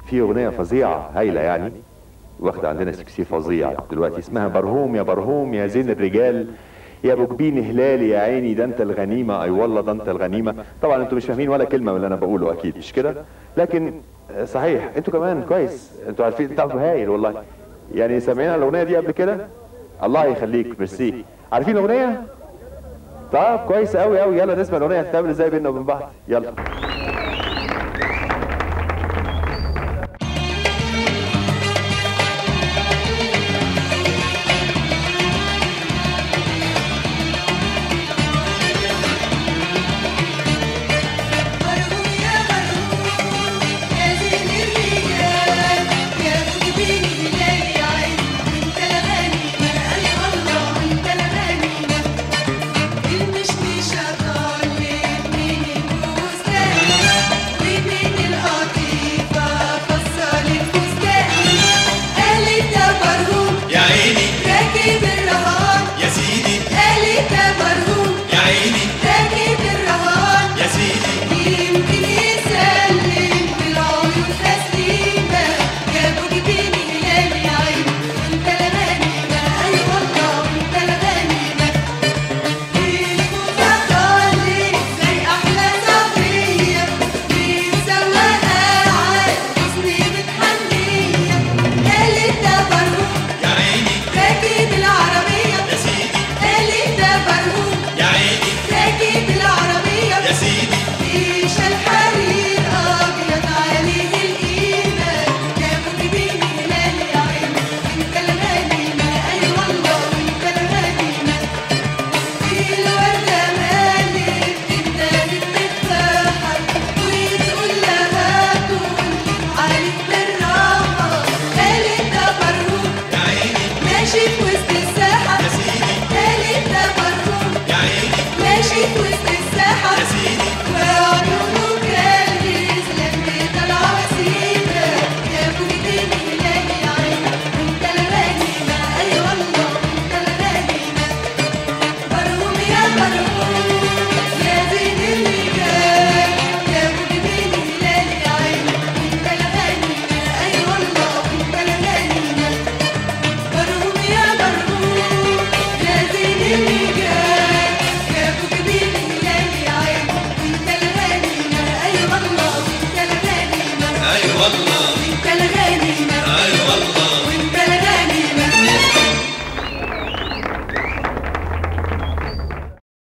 في اغنيه فظيعه هايله يعني واخده عندنا سكسي فظيع دلوقتي اسمها برهوم يا برهوم يا زين الرجال يا ابو جبين هلالي يا عيني ده انت الغنيمه اي والله ده انت الغنيمه طبعا انتوا مش فاهمين ولا كلمه من اللي انا بقوله اكيد مش كده لكن آه، صحيح انتوا كمان كويس انتوا عارفين تعرفوا هايل والله يعني سامعين الاغنيه دي قبل كده الله يخليك ميرسي عارفين الاغنيه طب كويس قوي قوي يلا نسمع الاغنيه هتتعمل ازاي بيننا وبين بعض يلا